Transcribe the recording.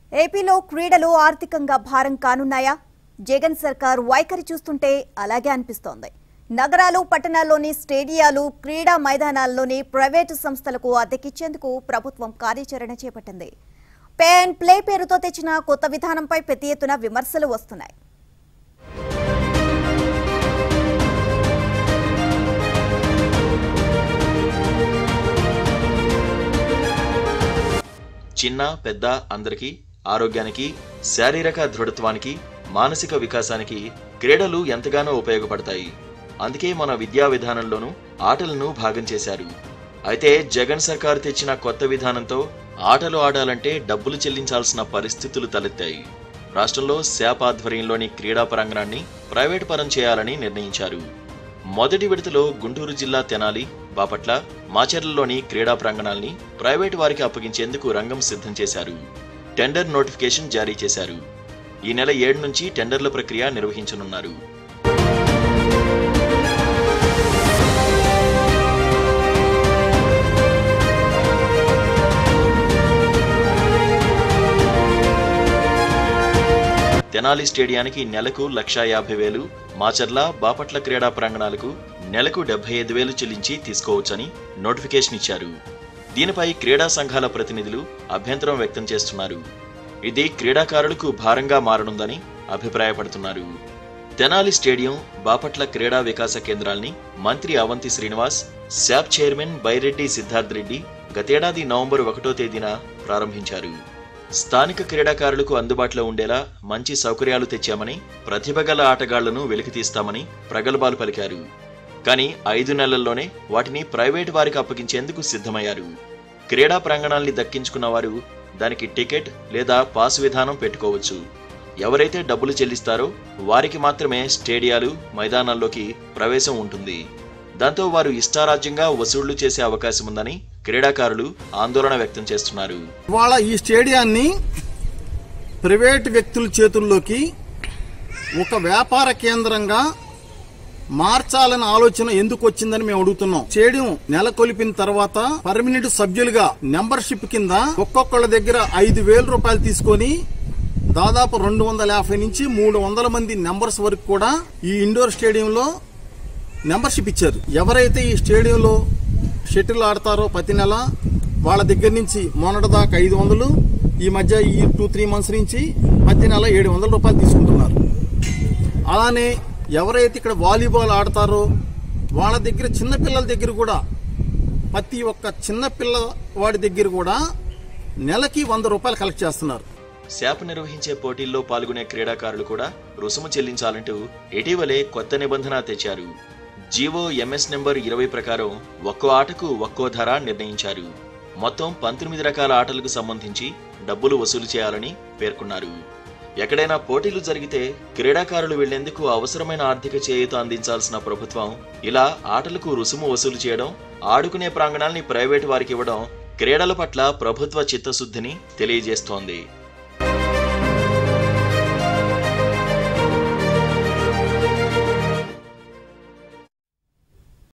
ఏపీలో క్రీడలు ఆర్థికంగా భారం కానున్నాయా జగన్ సర్కార్ వైఖరి చూస్తుంటే అలాగే అనిపిస్తోంది నగరాలు పట్టణాల్లోని స్టేడియాలు క్రీడా మైదానాల్లోని ప్రైవేటు సంస్థలకు అద్దెకిచ్చేందుకు ప్రభుత్వం కార్యాచరణ చేపట్టింది పే అండ్ ప్లే పేరుతో తెచ్చిన కొత్త విధానంపై పెద్ద ఎత్తున విమర్శలు వస్తున్నాయి చిన్న పెద్ద అందరికీ ఆరోగ్యానికి శారీరక దృఢత్వానికి మానసిక వికాసానికి క్రీడలు ఎంతగానో ఉపయోగపడతాయి అందుకే మన విద్యా విధానంలోనూ ఆటలను భాగం చేశారు అయితే జగన్ సర్కారు తెచ్చిన కొత్త విధానంతో ఆటలు ఆడాలంటే డబ్బులు చెల్లించాల్సిన పరిస్థితులు తలెత్తాయి రాష్ట్రంలో శాప్ ఆధ్వర్యంలోని క్రీడా ప్రాంగణాన్ని ప్రైవేట్ పరం చేయాలని నిర్ణయించారు మొదటి విడతలో గుంటూరు జిల్లా తెనాలి బాపట్ల మాచర్లలోని క్రీడా ప్రాంగణాల్ని ప్రైవేటు వారికి అప్పగించేందుకు రంగం సిద్ధం చేశారు టెండర్ నోటిఫికేషన్ జారీ చేశారు ఈ నెల ఏడు నుంచి టెండర్ల ప్రక్రియ నిర్వహించనున్నారు తెనాలి స్టేడియానికి నెలకు లక్షా యాభై వేలు మాచర్ల బాపట్ల క్రీడా ప్రాంగణాలకు నెలకు డెబ్బై ఐదు వేలు చెల్లించి తీసుకోవచ్చని నోటిఫికేషన్ ఇచ్చారు దీనిపై క్రీడా సంఘాల ప్రతినిధులు అభ్యంతరం వ్యక్తం చేస్తున్నారు ఇది క్రీడాకారులకు భారంగా మారనుందని అభిప్రాయపడుతున్నారు తెనాలి స్టేడియం బాపట్ల క్రీడా వికాస కేంద్రాల్ని మంత్రి అవంతి శ్రీనివాస్ శాప్ చైర్మన్ బైరెడ్డి సిద్ధార్థ్ రెడ్డి గతేడాది నవంబర్ ఒకటో తేదీన ప్రారంభించారు స్థానిక క్రీడాకారులకు అందుబాటులో ఉండేలా మంచి సౌకర్యాలు తెచ్చామని ప్రతిభ గల ఆటగాళ్లను వెలికితీస్తామని ప్రగల్భాలు పలికారు కానీ ఐదు నెలల్లోనే వాటిని ప్రైవేటు వారికి అప్పగించేందుకు సిద్ధమయ్యారు క్రీడా ప్రాంగణాల్ని దక్కించుకున్న వారు దానికి టికెట్ లేదా పాస్ విధానం పెట్టుకోవచ్చు ఎవరైతే డబ్బులు చెల్లిస్తారో వారికి మాత్రమే స్టేడియాలు మైదానాల్లోకి ప్రవేశం ఉంటుంది దాంతో వారు ఇష్టారాజ్యంగా వసూళ్లు చేసే అవకాశం ఉందని క్రీడాకారులు ఆందోళన వ్యక్తం చేస్తున్నారు ఇవాళ ఈ స్టేడియాన్ని ప్రైవేట్ వ్యక్తుల చేతుల్లోకి ఒక వ్యాపార కేంద్రంగా మార్చాలన్న ఆలోచన ఎందుకు వచ్చిందని మేము అడుగుతున్నాం స్టేడియం నెలకొల్పిన తర్వాత పర్మనెంట్ సభ్యులుగా మెంబర్షిప్ కింద ఒక్కొక్కళ్ళ దగ్గర ఐదు వేల రూపాయలు తీసుకొని దాదాపు రెండు వందల యాభై నుంచి మూడు వందల మంది మెంబర్స్ వరకు కూడా ఈ ఇండోర్ స్టేడియంలో మెంబర్షిప్ ఇచ్చారు ఎవరైతే ఈ స్టేడియంలో షటిల్ ఆడతారో ప్రతి నెల వాళ్ళ దగ్గర నుంచి మొన్నటి దాకా ఐదు వందలు ఈ మధ్య ఈ టూ త్రీ మంత్స్ నుంచి ప్రతి నెల ఏడు వందల రూపాయలు తీసుకుంటున్నారు అలానే ఎవరైతే ఇక్కడ వాలీబాల్ ఆడతారో వాళ్ళ దగ్గర చిన్న పిల్లల దగ్గర కూడా ప్రతి ఒక్క చిన్న పిల్ల వాడి దగ్గర కూడా నెలకి వంద రూపాయలు కలెక్ట్ చేస్తున్నారు శాప్ నిర్వహించే పోటీల్లో పాల్గొనే క్రీడాకారులు కూడా రుసుము చెల్లించాలంటూ ఇటీవలే కొత్త నిబంధన తెచ్చారు జీవో ఎంఎస్ నెంబర్ ఇరవై ప్రకారం ఒక్కో ఆటకు ఒక్కో ధర నిర్ణయించారు మొత్తం పంతొమ్మిది రకాల ఆటలకు సంబంధించి డబ్బులు వసూలు చేయాలని పేర్కొన్నారు ఎక్కడైనా పోటీలు జరిగితే క్రీడాకారులు వెళ్లేందుకు అవసరమైన ఆర్థిక చేయూత అందించాల్సిన ప్రభుత్వం ఇలా ఆటలకు రుసుము వసూలు చేయడం ఆడుకునే ప్రాంగణాల్ని ప్రైవేటు వారికి ఇవ్వడం క్రీడల పట్ల ప్రభుత్వ చిత్తశుద్ధిని తెలియజేస్తోంది